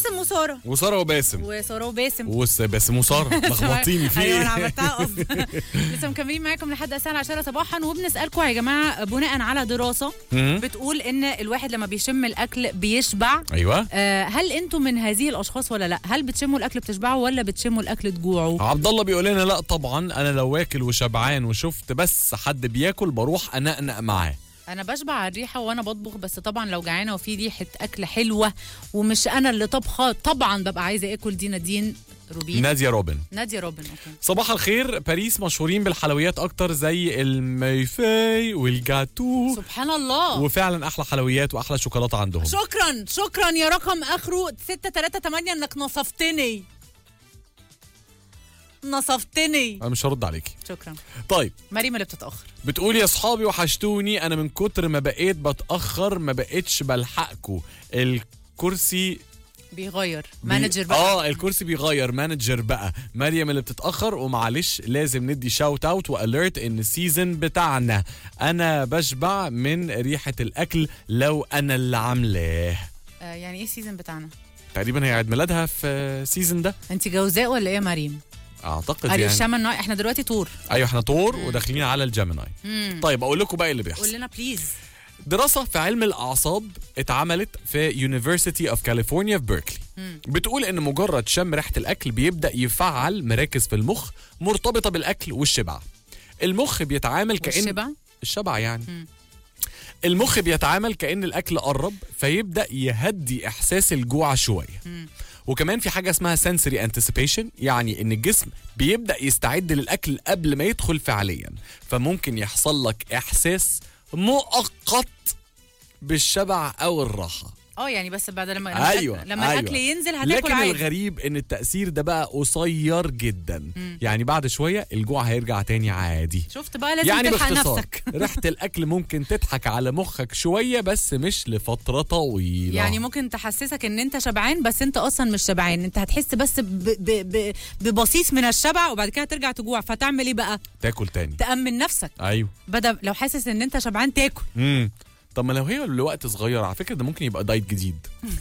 باسم وساره وساره وباسم وساره وباسم وس باسم وساره لخبطيني في ايوه انا ايه عملتها قصد لسه مكملين معاكم لحد الساعه 10 صباحا وبنسالكم يا جماعه بناء على دراسه مم. بتقول ان الواحد لما بيشم الاكل بيشبع ايوه آه، هل انتم من هذه الاشخاص ولا لا هل بتشموا الاكل بتشبعوا ولا بتشموا الاكل تجوعوا عبد الله بيقول لنا لا طبعا انا لو واكل وشبعان وشفت بس حد بياكل بروح انقنق معاه انا بشبع على الريحه وانا بطبخ بس طبعا لو جعانه وفي ريحه اكل حلوه ومش انا اللي طبخه طبعا ببقى عايزه اكل دي نادين روبين ناديه روبن ناديه روبن اوكي صباح الخير باريس مشهورين بالحلويات اكتر زي الميفاي والجاتو سبحان الله وفعلا احلى حلويات واحلى شوكولاته عندهم شكرا شكرا يا رقم اخره 638 انك نصفتني نصفتني انا مش هرد عليكي شكرا طيب مريم اللي بتتاخر بتقول يا صحابي وحشتوني انا من كتر ما بقيت بتاخر ما بقتش بلحقكوا الكرسي بيغير بي- مانجر بقى اه الكرسي بيغير مانجر بقى مريم اللي بتتاخر ومعلش لازم ندي شاوت اوت واليرت ان السيزون بتاعنا انا بشبع من ريحه الاكل لو انا اللي عاملاه آه يعني ايه السيزون بتاعنا تقريبا هي عيد ميلادها في السيزون ده انت جوزاء ولا ايه يا مريم اعتقد يعني يعني الشمع النوع احنا دلوقتي طور ايوه احنا طور وداخلين على الجيميناي مم. طيب اقول لكم بقى اللي قول بيحصل لنا بليز دراسة في علم الأعصاب اتعملت في University of California في بيركلي بتقول إن مجرد شم ريحة الأكل بيبدأ يفعل مراكز في المخ مرتبطة بالأكل والشبع المخ بيتعامل كأن والشبع الشبع يعني المخ بيتعامل كأن الأكل قرب فيبدأ يهدي إحساس الجوع شوية وكمان في حاجة اسمها sensory anticipation يعني إن الجسم بيبدأ يستعد للأكل قبل ما يدخل فعليا فممكن يحصل لك إحساس مؤقت بالشبع أو الراحة اه يعني بس بعد لما لما ايوه الأكل- لما أيوة. الاكل ينزل هتاكل لكن عادي الغريب ان التأثير ده بقى قصير جدا يعني بعد شوية الجوع هيرجع تاني عادي شفت بقى لازم يعني تلحق باختصار نفسك ريحة الأكل ممكن تضحك على مخك شوية بس مش لفترة طويلة يعني ممكن تحسسك ان انت شبعان بس انت اصلا مش شبعان انت هتحس بس ب ب ب ببصيص من الشبع وبعد كده ترجع تجوع فتعمل ايه بقى تاكل تاني تأمن نفسك أيوه بدل لو حاسس ان انت شبعان تاكل امم طب ما لو هي لوقت صغير على فكرة ده ممكن يبقى دايت جديد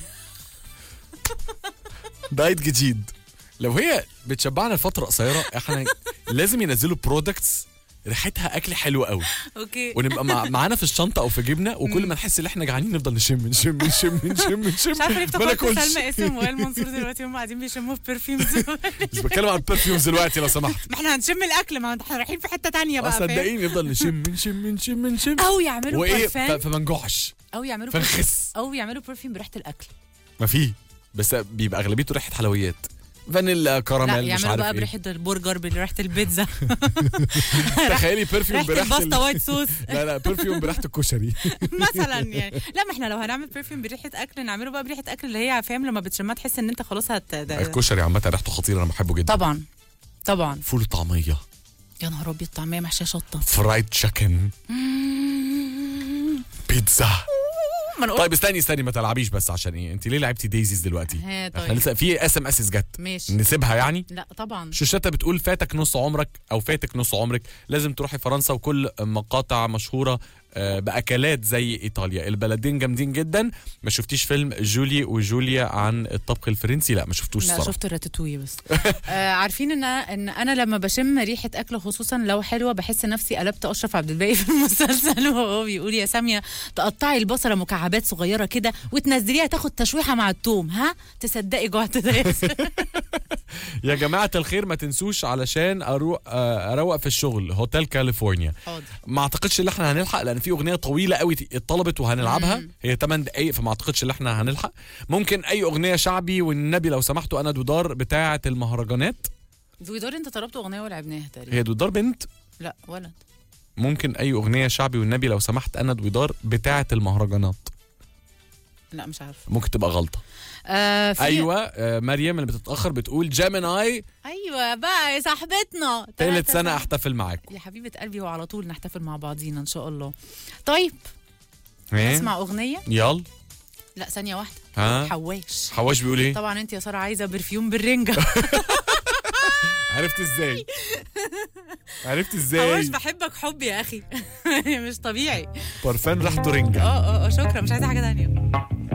دايت جديد لو هي بتشبعنا لفترة قصيرة احنا لازم ينزلوا برودكتس ريحتها اكل حلو قوي اوكي ونبقى مع معانا في الشنطه او في جيبنا وكل ما نحس ان احنا جعانين نفضل نشم نشم نشم نشم نشم مش عارفه ليه ما افتكرت ناكلش. سلمى اسم وائل منصور دلوقتي هم قاعدين بيشموا في برفيومز مش بتكلم عن البرفيومز دلوقتي لو سمحت ما احنا هنشم الاكل ما احنا رايحين في حته تانية اه بقى فاهم صدقيني نفضل نشم نشم نشم نشم او يعملوا وايه ف- برفان فما نجوعش او يعملوا فنخس او يعملوا برفيوم بريحه الاكل ما فيه بس بيبقى اغلبيته ريحه حلويات فانيلا لا كراميل مش يعملوا عارف بقى ايه بريحه البرجر بريحه البيتزا تخيلي برفيوم ريحه بريحه الباستا ال- وايت صوص لا لا برفيوم بريحه الكشري مثلا يعني لا ما احنا لو هنعمل برفيوم بريحه اكل نعمله بقى بريحه اكل اللي هي فاهم لما بتشمها تحس ان انت خلاص هت ده- الكشري عامه ريحته خطيره انا بحبه جدا طبعا طبعا فول وطعميه يا نهار ابيض طعميه محشيه شطه فرايد تشيكن بيتزا ما نقول طيب استني استني ما تلعبيش بس عشان ايه انت ليه لعبتي دايزيز دلوقتي ها احنا طيب لسه في اس ام اس جت ماشي نسيبها يعني لا طبعا شوشتا بتقول فاتك نص عمرك او فاتك نص عمرك لازم تروحي فرنسا وكل مقاطع مشهوره آه، باكلات زي ايطاليا البلدين جامدين جدا ما شفتيش فيلم جولي وجوليا عن الطبخ الفرنسي لا ما شفتوش لا صراحه شفت الراتاتوي بس آه عارفين ان ان انا لما بشم ريحه اكل خصوصا لو حلوه بحس نفسي قلبت اشرف عبد الباقي في المسلسل وهو بيقول يا ساميه تقطعي البصله مكعبات صغيره كده وتنزليها تاخد تشويحه مع التوم ها تصدقي جوعت ده يا سامية. يا جماعه الخير ما تنسوش علشان اروق آه، اروق في الشغل هوتيل كاليفورنيا حاضر ما اعتقدش ان احنا هنلحق لان في اغنيه طويله قوي اتطلبت وهنلعبها مم. هي 8 دقائق فما اعتقدش ان احنا هنلحق ممكن اي اغنيه شعبي والنبي لو سمحتوا انا دودار بتاعه المهرجانات دويدار انت طلبت اغنيه ولعبناها تقريبا هي دودار بنت لا ولد ممكن اي اغنيه شعبي والنبي لو سمحت انا دويدار بتاعه المهرجانات لا مش عارفه ممكن تبقى غلطه آه في ايوه آه مريم اللي بتتاخر بتقول جيميناي ايوه بقى يا صاحبتنا ثالث تلاتة سنه احتفل معاكم يا حبيبه قلبي وعلى طول نحتفل مع بعضينا ان شاء الله طيب إيه؟ اسمع اغنيه يلا لا ثانيه واحده ها حواش حواش بيقول ايه طبعا انت يا ساره عايزه برفيوم بالرنجه عرفت ازاي عرفت حواش ازاي بحبك حب يا اخي مش طبيعي برفان ريحته رنجه اه اه اه شكرا مش عايزه حاجه تانية